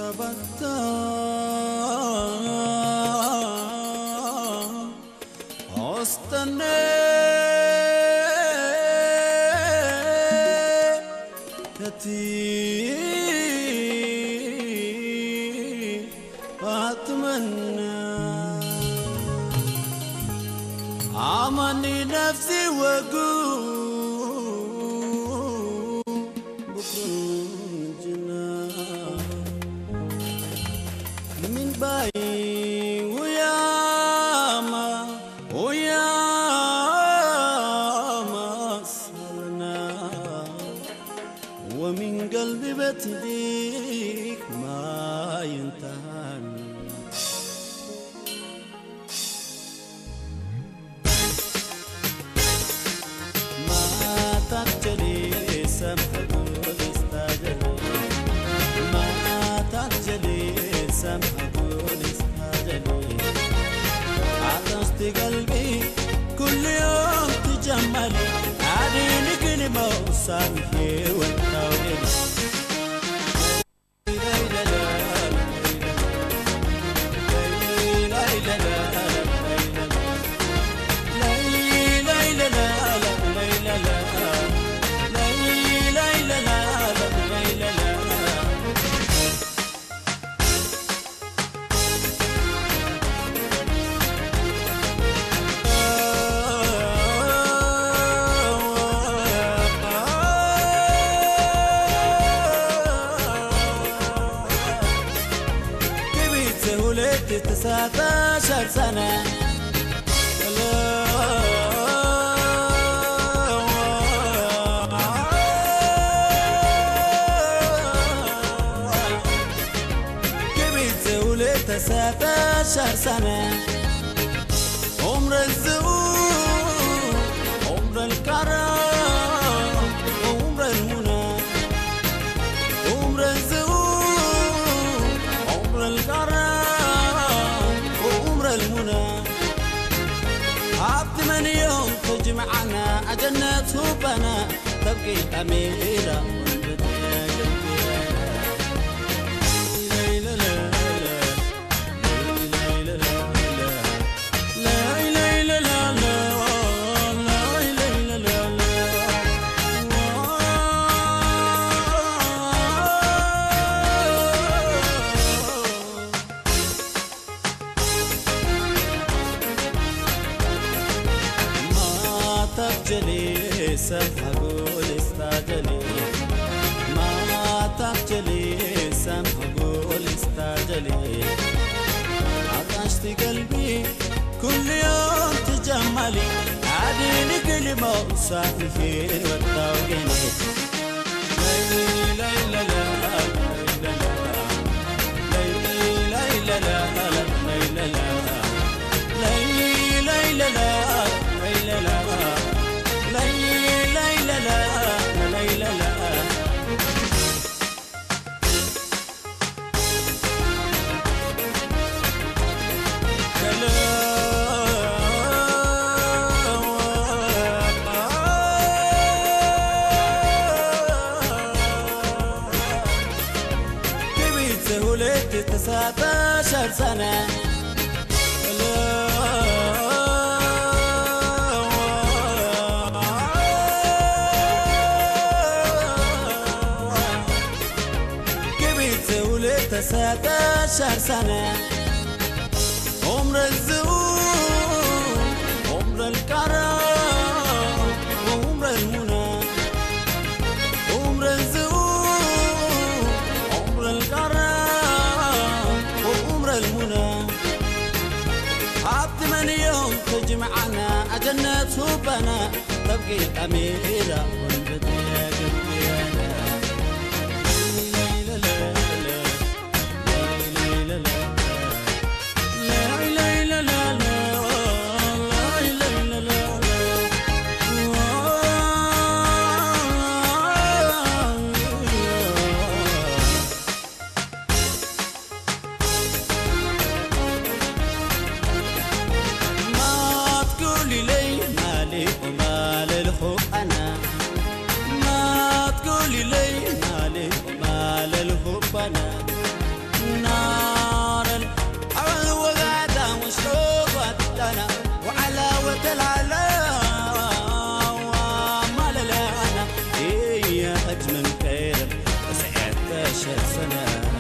qabatta hoostannee katii atmannaa amani nafsi waguu bukun jinaa من باي وياما وياما صرنا ومن قلبي بتديك ما ينتهى ما تجلي سمحك واستاجلي ما تجلي سمحك واستاجلي عطشت قلبي كل يوم تجملي عاديني كلمة وسامحي وانت وإلي كبيت ولدت تسعة عشر سنة كبيت ولدت تسعة عشر سنة عمر الزهور عمر الكرم عمر المنى عمر الزهور عمر الكرم وعمر المنى عبد من يوم تجمعنا أجنة حبنا تبقي الأميرة والبدر يا قلبي لا لا لا لا لا لا لا لا لا لا لا لا لا لا ما تخجلي سمح قول استعجلي ما تخجلي سمح قول استعجلي عطشت قلبي كل يوم تجملي عاديني كلمة وسامحي وتطوقيني ليلي ليلى لا ليلى لا ليلي ليلى لا ليلى لا ليلي ليلى لا ليلى لا ليلي ليلى لا ليلى لا كبيت ولدت تسعة عشر سنة كبيت ولدت تسعة عشر سنة عمر الزهور عمر الكرم وعمر المنى عمر الزهور عمر الكرم وعمر المنى عبد من يوم تجمعنا أجنة حبنا تبقي الأميرة والبدر يا قلبي أنا لا لا لا لا لا لا لا لا لا لا لا لا لا ما تقولي لي مالي ومال الحب أنا ما تقولي لي مالي ومال الحب أنا سلام